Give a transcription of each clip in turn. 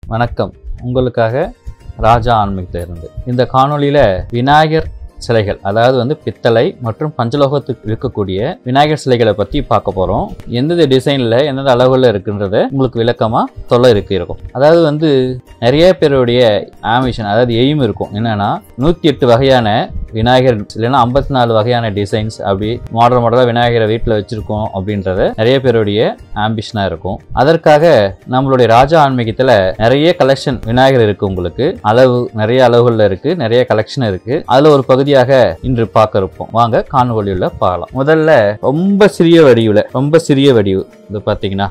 வணக்கம் உங்களுக்காக ராஜா ஆன்மீகத்தில் இருந்து இந்த காணொளியில் விநாயகர் சிலைகள் அதாவது வந்து பித்தளை மற்றும் பஞ்சலோகத்துக்கு இருக்கக்கூடிய விநாயகர் சிலைகளை பற்றி பார்க்க போகிறோம் எந்தெந்த டிசைனில் எந்தெந்த அளவுகளில் இருக்குன்றத உங்களுக்கு விளக்கமாக சொல்ல இருக்கு இருக்கும் அதாவது வந்து நிறைய பேருடைய ஆம்பிஷன் அதாவது எய்ம் இருக்கும் என்னன்னா நூற்றி எட்டு வகையான விநாயகர் இல்லைன்னா ஐம்பத்தி நாலு வகையான டிசைன்ஸ் அப்படி மாடல் மாடலாக விநாயகரை வீட்டில் வச்சுருக்கோம் அப்படின்றத நிறைய பேருடைய ஆம்பிஷனாக இருக்கும் அதற்காக நம்மளுடைய ராஜா ஆன்மீகத்தில் நிறைய கலெக்ஷன் விநாயகர் இருக்குது உங்களுக்கு அளவு நிறைய அளவுகளில் இருக்குது நிறைய கலெக்ஷன் இருக்குது அதில் ஒரு பகுதியாக இன்று பார்க்க இருப்போம் வாங்க காணொலியில் பார்க்கலாம் முதல்ல ரொம்ப சிறிய வடிவில் ரொம்ப சிறிய வடிவு இது பார்த்தீங்கன்னா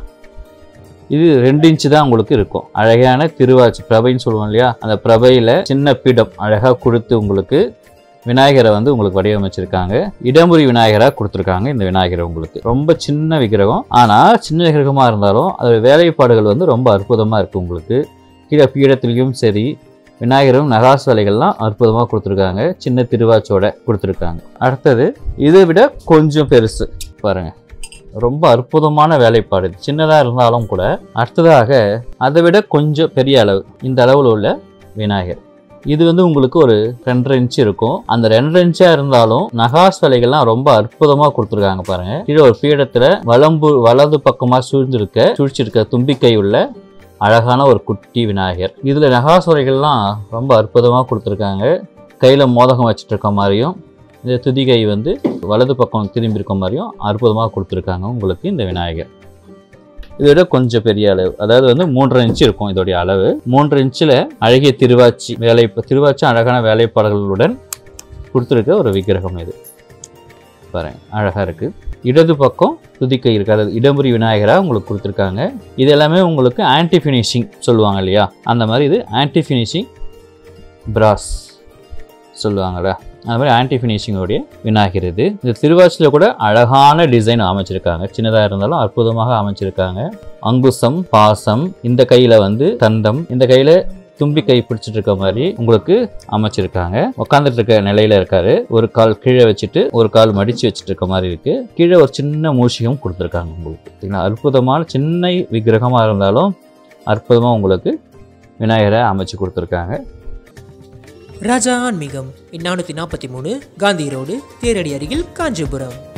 இது ரெண்டு இன்ச்சு தான் உங்களுக்கு இருக்கும் அழகான திருவாச்சி பிரபைன்னு சொல்லுவோம் இல்லையா அந்த பிரபையில் சின்ன பீடம் அழகாக கொடுத்து உங்களுக்கு விநாயகரை வந்து உங்களுக்கு வடிவமைச்சிருக்காங்க இடமுறி விநாயகராக கொடுத்துருக்காங்க இந்த விநாயகரை உங்களுக்கு ரொம்ப சின்ன விக்கிரகம் ஆனால் சின்ன விக்கிரகமாக இருந்தாலும் அதோட வேலைப்பாடுகள் வந்து ரொம்ப அற்புதமாக இருக்குது உங்களுக்கு கீழே பீடத்துலேயும் சரி விநாயகரும் நகாசு வேலைகள்லாம் அற்புதமாக கொடுத்துருக்காங்க சின்ன திருவாச்சோட கொடுத்துருக்காங்க அடுத்தது இதை விட கொஞ்சம் பெருசு பாருங்க ரொம்ப அற்புதமான வேலைப்பாடு இது சின்னதாக இருந்தாலும் கூட அடுத்ததாக அதை விட கொஞ்சம் பெரிய அளவு இந்த அளவில் உள்ள விநாயகர் இது வந்து உங்களுக்கு ஒரு ரெண்டரை இன்ச்சு இருக்கும் அந்த ரெண்டரை இன்ச்சா இருந்தாலும் நகாஸ் வேலைகள்லாம் ரொம்ப அற்புதமாக கொடுத்துருக்காங்க பாருங்க கீழே ஒரு பீடத்தில் வலம்பு வலது பக்கமாக சூழ்ந்திருக்க சூழ்ச்சிருக்க தும்பிக்கை உள்ள அழகான ஒரு குட்டி விநாயகர் இதில் நகாசுரைகள்லாம் ரொம்ப அற்புதமாக கொடுத்துருக்காங்க கையில் மோதகம் வச்சுட்டு இருக்க மாதிரியும் இந்த துதிகை வந்து வலது பக்கம் திரும்பி இருக்க மாதிரியும் அற்புதமாக கொடுத்துருக்காங்க உங்களுக்கு இந்த விநாயகர் இதோட கொஞ்சம் பெரிய அளவு அதாவது வந்து மூன்றரை இன்ச்சு இருக்கும் இதோடைய அளவு மூன்றரை இன்ச்சில் அழகிய திருவாச்சி வேலை திருவாச்சி அழகான வேலைப்பாடுகளுடன் கொடுத்துருக்க ஒரு விக்கிரகம் இது பாருங்க அழகாக இருக்குது இடது பக்கம் துதிக்கை இருக்கு அதாவது இடமுறி விநாயகராக உங்களுக்கு கொடுத்துருக்காங்க இது எல்லாமே உங்களுக்கு ஆன்டி ஃபினிஷிங் சொல்லுவாங்க இல்லையா அந்த மாதிரி இது ஆன்டி ஃபினிஷிங் பிராஸ் சொல்லுவாங்கள்ல அந்த மாதிரி ஆன்டி ஃபினிஷிங்கோடைய விநாயகர் இது இந்த திருவாச்சியில் கூட அழகான டிசைன் அமைச்சிருக்காங்க சின்னதாக இருந்தாலும் அற்புதமாக அமைச்சிருக்காங்க அங்குசம் பாசம் இந்த கையில் வந்து தண்டம் இந்த கையில் தும்பி கை பிடிச்சிட்டு இருக்க மாதிரி உங்களுக்கு அமைச்சிருக்காங்க உட்காந்துட்டு இருக்க நிலையில இருக்காரு ஒரு கால் கீழே வச்சுட்டு ஒரு கால் மடிச்சு வச்சுட்டு இருக்க மாதிரி இருக்கு கீழே ஒரு சின்ன மூஷிகம் கொடுத்துருக்காங்க உங்களுக்கு சரிங்களா? அற்புதமான சின்ன விக்கிரகமா இருந்தாலும் அற்புதமா உங்களுக்கு விநாயகரை அமைச்சு கொடுத்துருக்காங்க ராஜா ஆன்மீகம் நானூற்றி நாற்பத்தி மூணு காந்தி ரோடு தேரடி அருகில் காஞ்சிபுரம்